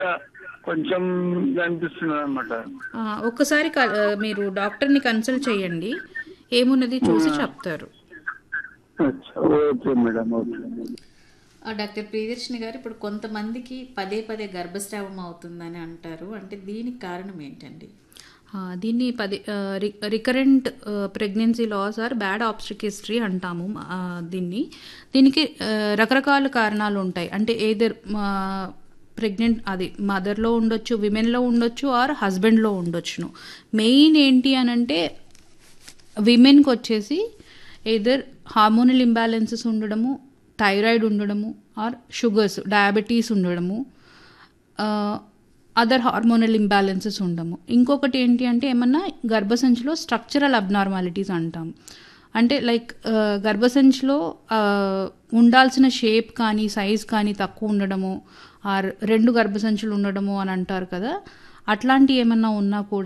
కొంచెం అనిపిస్తుంది అనమాట ఆ, ఒక్కసారి క- ఆ, మీరు డాక్టర్ని కన్సల్ట్ చేయండి ఏమున్నది చూసి చెప్తారు ఓకే మేడం ఓకే ఆ, డాక్టర్ ప్రియదర్శిని గారు ఇప్పుడు కొంతమందికి పదే పదే గర్భస్రావం అవుతుందని అంటారు అంటే దీనికి కారణం ఏంటండి ఆ, దీన్ని పది recurrent pregnancy loss or bad obstetric history అంటాము ఆ, దీన్ని దీనికి ఆ, రకరకాల కారణాలు ఉంటాయి అంటే ఏదర్ ప్రెగ్నెంట్ అది మదర్లో ఉండొచ్చు విమెన్లో ఉండొచ్చు ఆర్ హస్బెండ్లో ఉండొచ్చును మెయిన్ ఏంటి అని అంటే విమెన్కి వచ్చేసి ఏదర్ హార్మోనల్ ఇంబ్యాలెన్సెస్ ఉండడము థైరాయిడ్ ఉండడము ఆర్ షుగర్స్ డయాబెటీస్ ఉండడము అదర్ హార్మోనల్ ఇంబ్యాలెన్సెస్ ఉండము ఇంకొకటి ఏంటి అంటే ఏమన్నా గర్భసంచిలో స్ట్రక్చరల్ అబ్నార్మాలిటీస్ అంటాం అంటే లైక్ గర్భసంచిలో ఆ, ఉండాల్సిన షేప్ కానీ సైజ్ కానీ తక్కువ ఉండడము ఆర్ రెండు గర్భసంచులు ఉండడము అని అంటారు కదా అట్లాంటి ఏమన్నా ఉన్నా కూడా